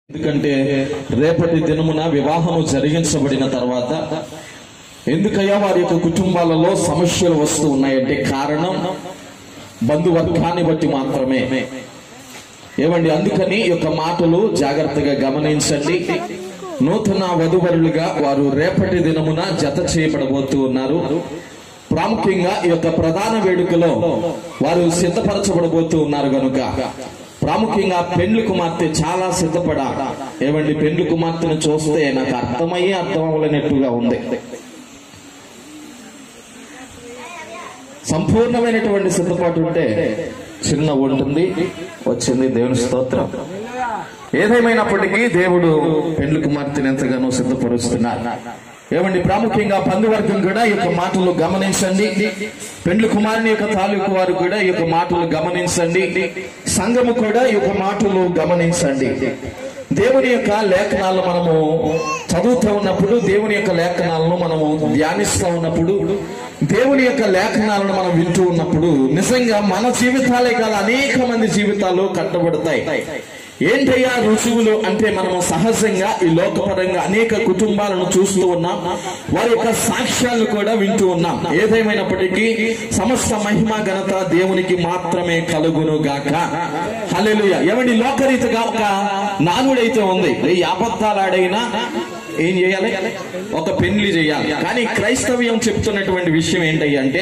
ఎందుకంటే రేపటి దినమున వివాహము జరిగించబడిన తర్వాత ఎందుకయ్యా వారి యొక్క కుటుంబాలలో సమస్యలు వస్తూ ఉన్నాయంటే కారణం బంధువర్గాన్ని బట్టి మాత్రమే ఏమండి అందుకని ఈ యొక్క మాటలు జాగ్రత్తగా గమనించండి నూతన వధువరులుగా వారు రేపటి దినమున జత చేయబడబోతూ ఉన్నారు ప్రాముఖ్యంగా ఈ యొక్క ప్రధాన వేడుకలో వారు సిద్ధపరచబడబోతూ ఉన్నారు గనుక ప్రాముఖ్యంగా పెండ్లి కుమార్తె చాలా సిద్ధపడ ఏమండి పెండ్లి కుమార్తెను చూస్తే నాకు అర్థమయ్యే అర్థం అవ్వలేనట్టుగా ఉంది సంపూర్ణమైనటువంటి సిద్ధపాటు ఉంటే చిన్న ఉంటుంది వచ్చింది దేవుని స్తోత్రం ఏదేమైనప్పటికీ దేవుడు పెండ్లి కుమార్తెను ఎంతగానో సిద్ధపరుస్తున్నారు ఏమండి ప్రాముఖ్యంగా బంధువర్గం కూడా ఈ యొక్క మాటలు గమనించండి పెండ్లి కుమారుని యొక్క తాలూకు వారు కూడా ఈ యొక్క మాటలు గమనించండి సంఘము కూడా ఈ యొక్క మాటలు గమనించండి దేవుని యొక్క లేఖనాలు మనము చదువుతూ ఉన్నప్పుడు దేవుని యొక్క లేఖనాలను మనము ధ్యానిస్తూ ఉన్నప్పుడు దేవుని యొక్క లేఖనాలను మనం వింటూ ఉన్నప్పుడు నిజంగా మన జీవితాలే కాదు అనేక మంది జీవితాలు కట్టబడతాయి ఏంటయ్యా రుజువులు అంటే మనము సహజంగా ఈ లోకపరంగా అనేక కుటుంబాలను చూస్తూ ఉన్నాం వారి యొక్క సాక్ష్యాలు కూడా వింటూ ఉన్నాం ఏదేమైనప్పటికీ సమస్త మహిమ ఘనత దేవునికి మాత్రమే కలుగును గాక హల్లెలూయా ఏమండి లోకరీతిగా ఒక నానుడైతే ఉంది ఈ అబద్ధాలాడైనా ఏం చేయాలి ఒక పెళ్లి చేయాలి కానీ క్రైస్తవ్యం చెప్తున్నటువంటి విషయం ఏంటయ్యా అంటే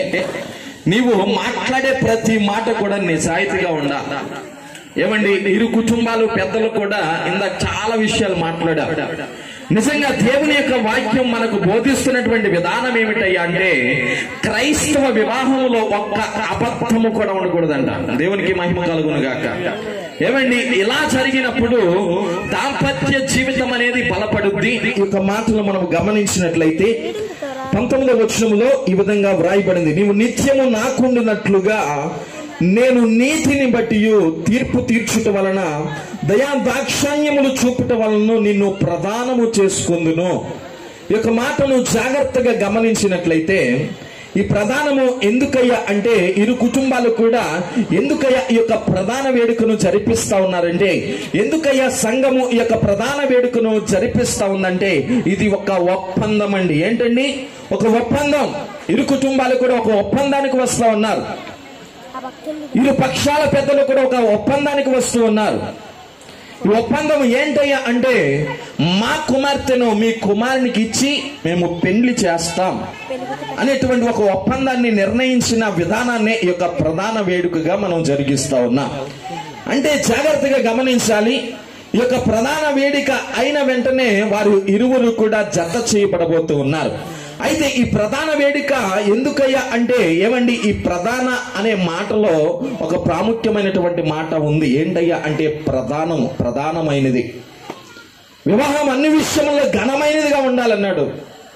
నీవు మాట్లాడే ప్రతి మాట కూడా నిజాయితీగా ఉండాలి ఏమండి ఇరు కుటుంబాలు పెద్దలు కూడా ఇందాక చాలా విషయాలు మాట్లాడారు నిజంగా దేవుని యొక్క వాక్యం మనకు బోధిస్తున్నటువంటి విధానం ఏమిటయ్యా అంటే క్రైస్తవ వివాహంలో ఒక్క అబద్ధము కూడా ఉండకూడదంట దేవునికి మహిమ కలుగును గాక ఏమండి ఇలా జరిగినప్పుడు దాంపత్య జీవితం అనేది బలపడుద్ది ఈ యొక్క మాటలు మనం గమనించినట్లయితే పంతొమ్మిదవ వచనములో ఈ విధంగా వ్రాయబడింది నీవు నిత్యము నాకుండినట్లుగా నేను నీతిని బట్టి తీర్పు తీర్చుట వలన దయా దాక్షాణ్యములు చూపుట వలన నిన్ను ప్రదానము చేసుకుందును ఈ యొక్క మాటను జాగ్రత్తగా గమనించినట్లయితే ఈ ప్రధానము ఎందుకయ్యా అంటే ఇరు కుటుంబాలు కూడా ఎందుకయ్యా ఈ యొక్క ప్రధాన వేడుకను జరిపిస్తా ఉన్నారంటే ఎందుకయ్యా సంఘము ఈ యొక్క ప్రధాన వేడుకను జరిపిస్తా ఉందంటే ఇది ఒక ఒప్పందం అండి ఏంటండి ఒక ఒప్పందం ఇరు కుటుంబాలు కూడా ఒక ఒప్పందానికి వస్తా ఉన్నారు ఇరు పక్షాల పెద్దలు కూడా ఒక ఒప్పందానికి వస్తూ ఉన్నారు ఈ ఒప్పందం ఏంటయ్యా అంటే మా కుమార్తెను మీ కుమారునికి ఇచ్చి మేము పెళ్లి చేస్తాం అనేటువంటి ఒక ఒప్పందాన్ని నిర్ణయించిన విధానాన్ని ఈ యొక్క ప్రధాన వేడుకగా మనం జరిగిస్తా ఉన్నాం అంటే జాగ్రత్తగా గమనించాలి ఈ యొక్క ప్రధాన వేదిక అయిన వెంటనే వారు ఇరువురు కూడా జత చేయబడబోతూ ఉన్నారు అయితే ఈ ప్రధాన వేదిక ఎందుకయ్యా అంటే ఏమండి ఈ ప్రధాన అనే మాటలో ఒక ప్రాముఖ్యమైనటువంటి మాట ఉంది ఏంటయ్యా అంటే ప్రధానం ప్రధానమైనది వివాహం అన్ని విషయంలో ఘనమైనదిగా ఉండాలన్నాడు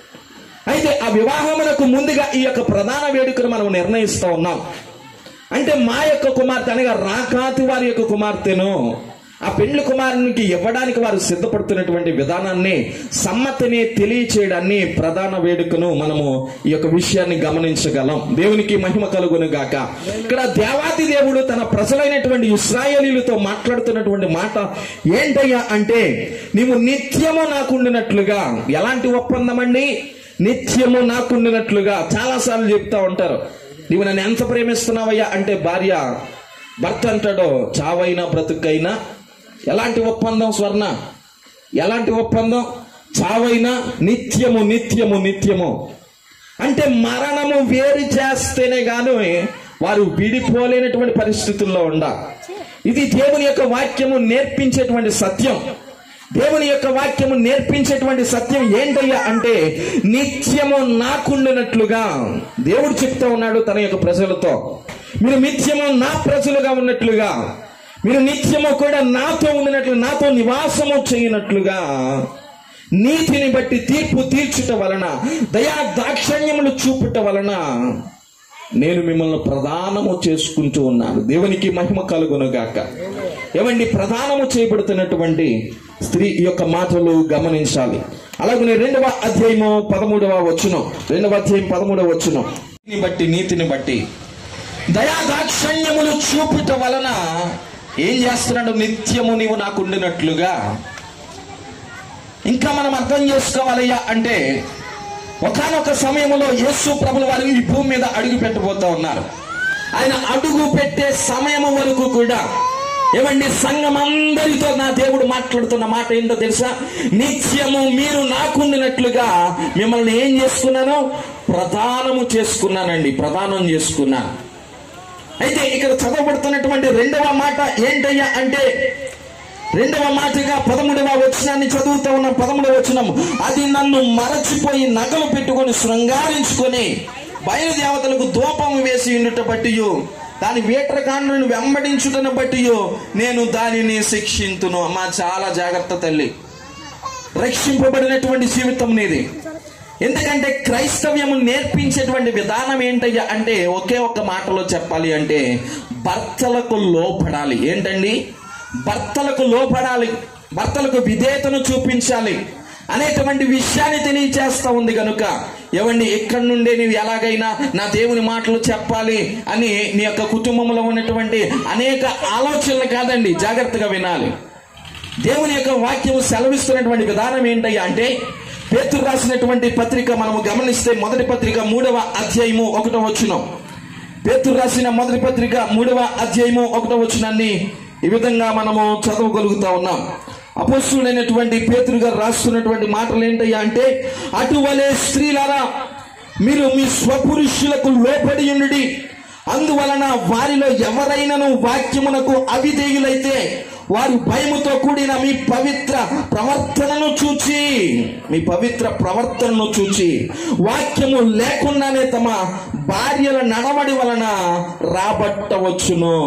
అయితే ఆ వివాహమునకు ముందుగా ఈ యొక్క ప్రధాన వేడుకను మనం నిర్ణయిస్తూ ఉన్నాం అంటే మా యొక్క కుమార్తె అనగా రాకాతి వారి యొక్క కుమార్తెను ఆ పెండ్లి కుమారునికి ఇవ్వడానికి వారు సిద్ధపడుతున్నటువంటి విధానాన్ని సమ్మతిని తెలియచేయడాన్ని ప్రధాన వేడుకను మనము ఈ యొక్క విషయాన్ని గమనించగలం దేవునికి మహిమ కలుగును గాక ఇక్కడ దేవాది దేవుడు తన ప్రజలైనటువంటి ఇస్రాయేలీలతో మాట్లాడుతున్నటువంటి మాట ఏంటయ్యా అంటే నీవు నిత్యము నాకుండినట్లుగా ఎలాంటి ఒప్పందం అండి నిత్యము నాకుండినట్లుగా చాలాసార్లు చెప్తా ఉంటారు నీవు నన్ను ఎంత ప్రేమిస్తున్నావయ్యా అంటే భార్య భర్త అంటాడో చావైనా బ్రతుకైనా ఎలాంటి ఒప్పందం స్వర్ణ ఎలాంటి ఒప్పందం చావైనా నిత్యము నిత్యము నిత్యము అంటే మరణము వేరు చేస్తేనే గాను వారు విడిపోలేనటువంటి పరిస్థితుల్లో ఉండ ఇది దేవుని యొక్క వాక్యము నేర్పించేటువంటి సత్యం దేవుని యొక్క వాక్యము నేర్పించేటువంటి సత్యం ఏంటయ్యా అంటే నిత్యము నాకుండినట్లుగా దేవుడు చెప్తా ఉన్నాడు తన యొక్క ప్రజలతో మీరు నిత్యము నా ప్రజలుగా ఉన్నట్లుగా మీరు నిత్యము కూడా నాతో ఉండినట్లు నాతో నివాసము చేయనట్లుగా నీతిని బట్టి తీర్పు తీర్చుట వలన దయా దాక్షణ్యములు చూపుట వలన నేను మిమ్మల్ని ప్రధానము చేసుకుంటూ ఉన్నాను దేవునికి మహిమ కలుగును గాక ఏమండి ప్రధానము చేయబడుతున్నటువంటి స్త్రీ ఈ యొక్క మాటలు గమనించాలి అలాగే రెండవ అధ్యాయము పదమూడవ వచ్చును రెండవ అధ్యాయం పదమూడవ వచ్చును నీతిని బట్టి నీతిని బట్టి దయా దాక్షణ్యములు చూపుట వలన ఏం చేస్తున్నాడు నిత్యము నీవు నాకు ఉండినట్లుగా ఇంకా మనం అర్థం చేసుకోవాలయ్యా అంటే ఒకనొక సమయంలో యేసు ప్రభుల వారు ఈ భూమి మీద అడుగు పెట్టబోతా ఉన్నారు ఆయన అడుగు పెట్టే సమయం వరకు కూడా ఏమండి సంఘం అందరితో నా దేవుడు మాట్లాడుతున్న మాట ఏంటో తెలుసా నిత్యము మీరు నాకుండినట్లుగా మిమ్మల్ని ఏం చేసుకున్నాను ప్రధానము చేసుకున్నానండి ప్రధానం చేసుకున్నాను అయితే ఇక్కడ చదవబడుతున్నటువంటి రెండవ మాట ఏంటయ్యా అంటే రెండవ మాటగా పదమూడవ వచనాన్ని చదువుతా ఉన్న పదమూడవ వచనం అది నన్ను మరచిపోయి నగలు పెట్టుకొని శృంగారించుకొని బయలుదేవతలకు దూపం వేసి ఉండుట బట్టి దాని వేటరకాండను వెంబడించుటను బట్టి నేను దానిని శిక్షింతును అమ్మా చాలా జాగ్రత్త తల్లి రక్షింపబడినటువంటి జీవితం నీది ఎందుకంటే క్రైస్తవ్యము నేర్పించేటువంటి విధానం ఏంటయ్యా అంటే ఒకే ఒక్క మాటలో చెప్పాలి అంటే భర్తలకు లోపడాలి ఏంటండి భర్తలకు లోపడాలి భర్తలకు విధేయతను చూపించాలి అనేటువంటి విషయాన్ని తెలియచేస్తా ఉంది కనుక ఏవండి ఇక్కడి నుండే నీవు ఎలాగైనా నా దేవుని మాటలు చెప్పాలి అని నీ యొక్క కుటుంబంలో ఉన్నటువంటి అనేక ఆలోచనలు కాదండి జాగ్రత్తగా వినాలి దేవుని యొక్క వాక్యం సెలవిస్తున్నటువంటి విధానం ఏంటయ్యా అంటే పేతురు రాసినటువంటి పత్రిక మనము గమనిస్తే మొదటి పత్రిక మూడవ అధ్యాయము ఒకటో వచ్చినం పేతురు రాసిన మొదటి పత్రిక మూడవ అధ్యాయము ఒకటో వచ్చినాన్ని ఈ విధంగా మనము చదవగలుగుతా ఉన్నాం అపోస్తుడైనటువంటి పేతురు గారు రాస్తున్నటువంటి మాటలు ఏంటయ్యా అంటే అటువలే స్త్రీలారా మీరు మీ స్వపురుషులకు లోపడి ఉండి అందువలన వారిలో ఎవరైనాను వాక్యమునకు అవిధేయులైతే వారి భయముతో కూడిన మీ పవిత్ర ప్రవర్తనను చూచి మీ పవిత్ర ప్రవర్తనను చూచి వాక్యము లేకుండానే తమ భార్యల నడవడి వలన రాబట్టవచ్చును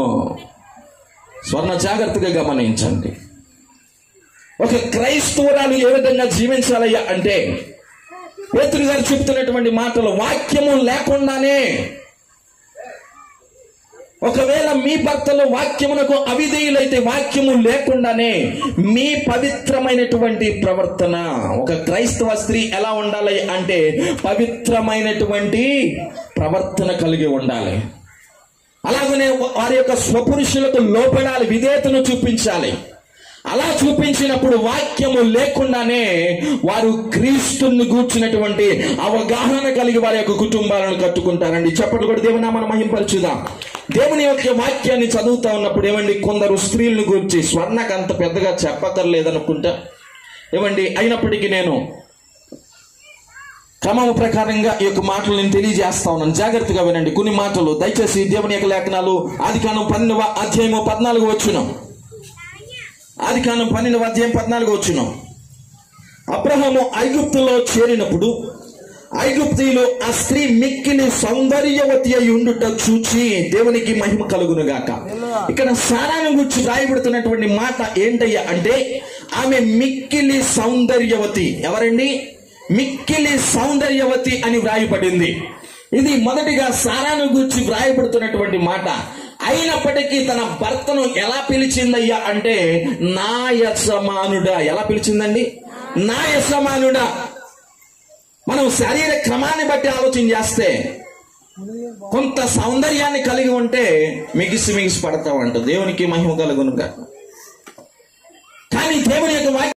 స్వర్ణ జాగ్రత్తగా గమనించండి ఒక క్రైస్తవురాలు ఏ విధంగా జీవించాలయ్యా అంటే పేతురు గారు చెప్తున్నటువంటి మాటలు వాక్యము లేకుండానే ఒకవేళ మీ భర్తలు వాక్యమునకు అవిధేయులైతే వాక్యము లేకుండానే మీ పవిత్రమైనటువంటి ప్రవర్తన ఒక క్రైస్తవ స్త్రీ ఎలా ఉండాలి అంటే పవిత్రమైనటువంటి ప్రవర్తన కలిగి ఉండాలి అలాగనే వారి యొక్క స్వపురుషులకు లోపడాలి విధేయతను చూపించాలి అలా చూపించినప్పుడు వాక్యము లేకుండానే వారు క్రీస్తుని కూర్చున్నటువంటి అవగాహన కలిగి వారి యొక్క కుటుంబాలను కట్టుకుంటారండి చెప్పట్లు కూడా దేవుని మనం మహింపరచుదాం దేవుని యొక్క వాక్యాన్ని చదువుతా ఉన్నప్పుడు ఏమండి కొందరు స్త్రీలను గురించి స్వర్ణకు అంత పెద్దగా చెప్పక్కర్లేదనుకుంటా ఏమండి అయినప్పటికీ నేను క్రమం ప్రకారంగా ఈ యొక్క మాటలు నేను తెలియజేస్తా ఉన్నాను జాగ్రత్తగా వినండి కొన్ని మాటలు దయచేసి దేవుని యొక్క లేఖనాలు ఆది కాలం పన్నెండవ అధ్యాయము పద్నాలుగు వచ్చును ఆది కాలం పన్నెండవ అధ్యాయం పద్నాలుగు వచ్చును అబ్రహము ఐగుప్తులో చేరినప్పుడు ఐగుప్తీయులు ఆ స్త్రీ మిక్కిలి సౌందర్యవతి అయి ఉండుట చూచి దేవునికి మహిమ కలుగును గాక ఇక్కడ సారాన్ని గురించి రాయబడుతున్నటువంటి మాట ఏంటయ్యా అంటే ఆమె మిక్కిలి సౌందర్యవతి ఎవరండి మిక్కిలి సౌందర్యవతి అని వ్రాయబడింది ఇది మొదటిగా సారాను గురించి వ్రాయబడుతున్నటువంటి మాట అయినప్పటికీ తన భర్తను ఎలా పిలిచిందయ్యా అంటే నా యజమానుడా ఎలా పిలిచిందండి నా యజమానుడా మనం శరీర క్రమాన్ని బట్టి ఆలోచన చేస్తే కొంత సౌందర్యాన్ని కలిగి ఉంటే మిగిసి మిగిసి పడతామంట దేవునికి మహిమ కలుగునుగా కానీ దేవుని యొక్క వాక్యం